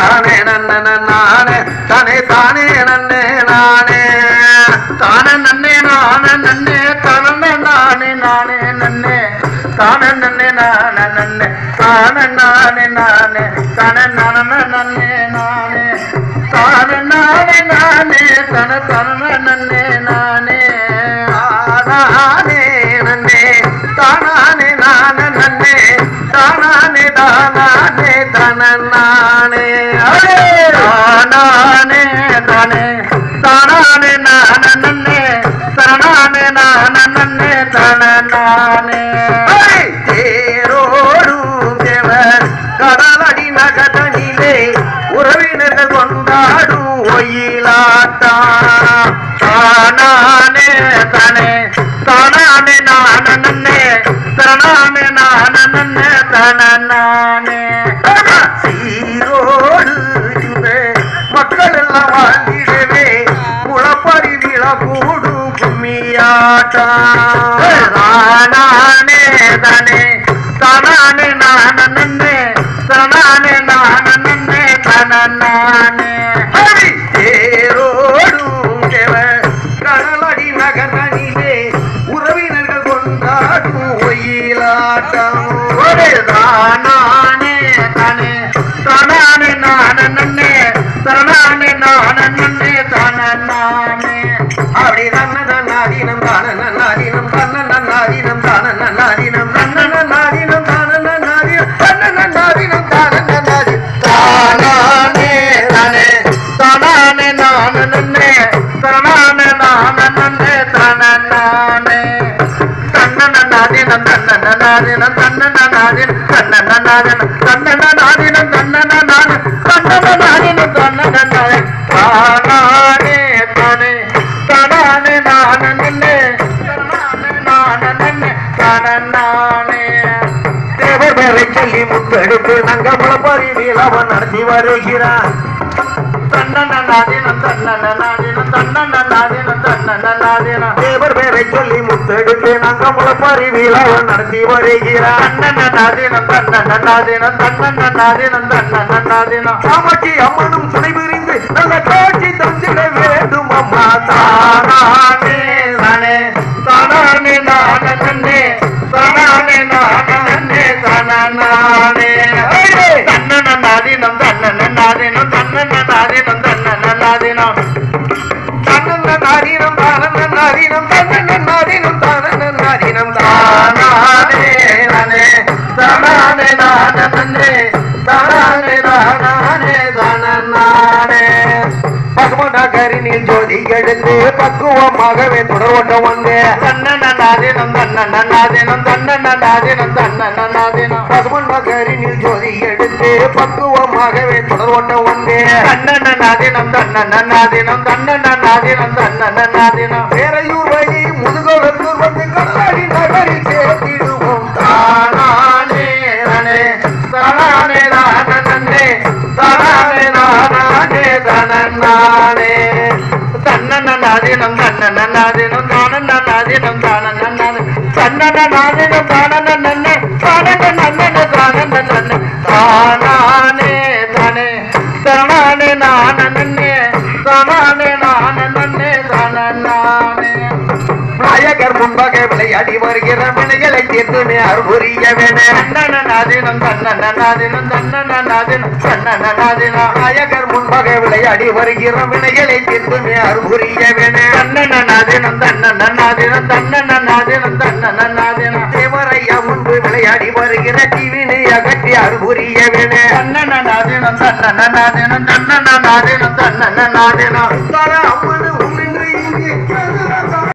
தானே நன்ன நானே தானே தானே நன்னே நானே தானே நன்னே நானே நன்னே தானே நானே நானே நன்னே தானே நன்னே நானே நன்னே தானே நானே நானே தானே நானே நன்னே நானே தானே நானே நானே தன தன நன்னே நானே தானே நன்னே தானானே நானே நன்னே தானானே தானானே தன நானே தானானே தானே தானானே நானே நன்னே தானானே நானே நன்னே தன நானே தேரோடும் தேவர் கடலடி நகதனிலே உறவினர்கள் கொண்டாடும் ஒயிலாட்டம் தானானே தானே தானானே நானே நன்னே தானானே நானே நன்னே தானே சீரோடு இந்த மக்கள் எல்லாம் வாழ்ந்திடவே முளப்பறி விழா கூடும் கும்மியாட்டம் தானானே தானே தானானே நானே நன்னே தானானே நானே நன்னே தானே தேரோடும் தேவ கடலடி நகரனிலே உறவினர்கள் கொண்டாடும் ஒயிலாட்டம் ஒரே தானானே தானே தானானே நானே நன்னே தானானே நானே நன்னே தானே அப்படி நன்ன நாதீனம் தான நாதீனம் தன்ன நாதீனம் தான நாதீனம் தன்ன நாதீனம் தான நாதீனம் தன்ன நாதீனம் தான நாதி தானானே தானே தானானே நானே நன்னே தானானே நானே நன்னே தானே தன்னன நாதினம் தன்னன நாதினம் தன்னன நாதினம் தன்னன நாதினம் தன்னன நாதினம் தன்னன நாதினம் தன்னன நாதினம் தன்னன நாதினம் தானானே தானே தானானே நானே நன்னே தானானே நானே நன்னே தானே தேவர் பேரை சொல்லி முத்தெடுத்து நங்க முளப்பறி வீழவன் நடத்தி வருகிறான் தன்னன்னாதினம் தன்னன்னாதினம் தன்னன்னாதினம் தன்னன்னாதினம் தேவர் பேரை சொல்லி முத்தெடுத்து நாங்க முளப்பாரி விழாவன் நடத்தி வருகிறார் தன்னன்னாதினம் தன்னன்னாதினம் தன்னன்னாதினம் தன்னன்னாதினம் காமாட்சி அம்மனும் துணை புரிந்து நல்ல காட்சி தந்திட வேண்டும் அம்மா தானானே தானே தானானே நானே நன்னே தானானே நானே நன்னே தானானே தன்னன்னாதினம் தன்னன்னாதினம் தன்னன்னாதினம் தன்னன்னாதினம் தன்னன்னாதினம் தானன்னாதினம் தன்னன்னாதினம் தானன்னாதினம் தானானே நானே தானானே நானே நன்னே தானானே தானானே தானன்னானே பசுமநகரினில் ஜோதி எழுந்து பக்குவமாகவே தொடர்வட்ட வந்து தன்னன்னாதினம் தன்னன்னாதினம் தன்னன்னாதினம் தன்னன்னாதினம் பசுமநகரினில் ஜோதி எடுத்து பக்குவமாகவே தொடர்வட்ட வந்து தன்னன்னாதினம் தன்னன்னாதினம் தன்னன்னாதினம் தன்னன்னாதினம் வேறையூர் வழி முதுகோலத்தூர் வந்து கடலாடி நகரில் சேர்த்திடுவோம் தானானே தானே தானானே தானே தானானே தானானே தானே தன்னன்னாதினம் தன்னன்னாதினம் தானன்னாதினம் தானன்னாதினம் தன்னன்னாதினம் தானன்னே தானன்னே தானன்னே தானானே தானே தானானே நானன்னே தானானே நானன்னே தானன்னானே நாயகர் முன்பாக விளையாடி வருகிற வினைகளை தீர்த்துமே அருபுரிய வேணும் தன்னநாதினம் தன்னநாதினம் தன்னநாதினம் நாயகர் முன்பாக விளையாடி வருகிற வினைகளை தீர்த்துமே அருபுரிய வேணும் தன்னநாதினம் தன்னநாதினம் தன்னநாதினம் தன்னநாதினம் தேவரையா முன்பு விளையாடி வருகிற தீவினை அகற்றி அருபுரிய வேணும் தன்னநாதினம் தன்னநாதினம் தன்னநாதினம் தன்னநாதினம் அம்மனு உன்னை